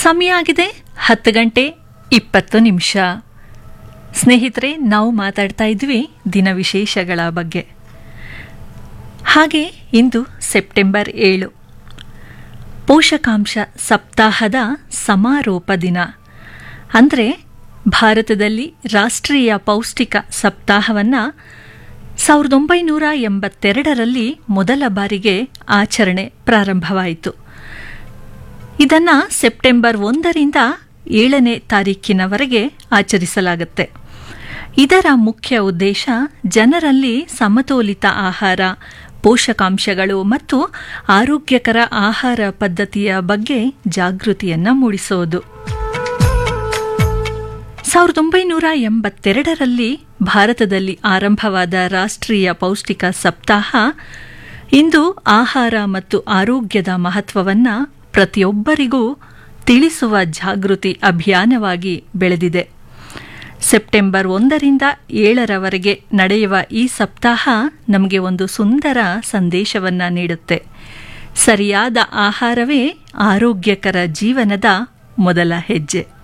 ಸಮಯ ಆಗಿದೆ ಹತ್ತು ಗಂಟೆ ಇಪ್ಪತ್ತು ನಿಮಿಷ ಸ್ನೇಹಿತರೆ ನಾವು ಮಾತಾಡ್ತಾ ಇದ್ವಿ ದಿನ ವಿಶೇಷಗಳ ಬಗ್ಗೆ ಹಾಗೆ ಇಂದು ಸೆಪ್ಟೆಂಬರ್ ಏಳು ಪೋಷಕಾಂಶ ಸಪ್ತಾಹದ ಸಮಾರೋಪ ದಿನ ಅಂದರೆ ಭಾರತದಲ್ಲಿ ರಾಷ್ಟ್ರೀಯ ಪೌಷ್ಟಿಕ ಸಪ್ತಾಹವನ್ನು ಸಾವಿರದ ಒಂಬೈನೂರ ಎಂಬತ್ತೆರಡರಲ್ಲಿ ಮೊದಲ ಬಾರಿಗೆ ಆಚರಣೆ ಪ್ರಾರಂಭವಾಯಿತು ಇದನ್ನು ಸೆಪ್ಟೆಂಬರ್ ಒಂದರಿಂದ ಏಳನೇ ತಾರೀಕಿನವರೆಗೆ ಆಚರಿಸಲಾಗುತ್ತೆ ಇದರ ಮುಖ್ಯ ಉದ್ದೇಶ ಜನರಲ್ಲಿ ಸಮತೋಲಿತ ಆಹಾರ ಪೋಷಕಾಂಶಗಳು ಮತ್ತು ಆರೋಗ್ಯಕರ ಆಹಾರ ಪದ್ಧತಿಯ ಬಗ್ಗೆ ಜಾಗೃತಿಯನ್ನು ಮೂಡಿಸೋದು ಸಾವಿರದ ಒಂಬೈನೂರ ಎಂಬತ್ತೆರಡರಲ್ಲಿ ಭಾರತದಲ್ಲಿ ಆರಂಭವಾದ ರಾಷ್ಟ್ರೀಯ ಪೌಷ್ಟಿಕ ಸಪ್ತಾಹ ಇಂದು ಆಹಾರ ಮತ್ತು ಆರೋಗ್ಯದ ಮಹತ್ವವನ್ನು ಪ್ರತಿಯೊಬ್ಬರಿಗೂ ತಿಳಿಸುವ ಜಾಗೃತಿ ಅಭಿಯಾನವಾಗಿ ಬೆಳೆದಿದೆ ಸೆಪ್ಟೆಂಬರ್ ಒಂದರಿಂದ ಏಳರವರೆಗೆ ನಡೆಯುವ ಈ ಸಪ್ತಾಹ ನಮಗೆ ಒಂದು ಸುಂದರ ಸಂದೇಶವನ್ನು ನೀಡುತ್ತೆ ಸರಿಯಾದ ಆಹಾರವೇ ಆರೋಗ್ಯಕರ ಜೀವನದ ಮೊದಲ ಹೆಜ್ಜೆ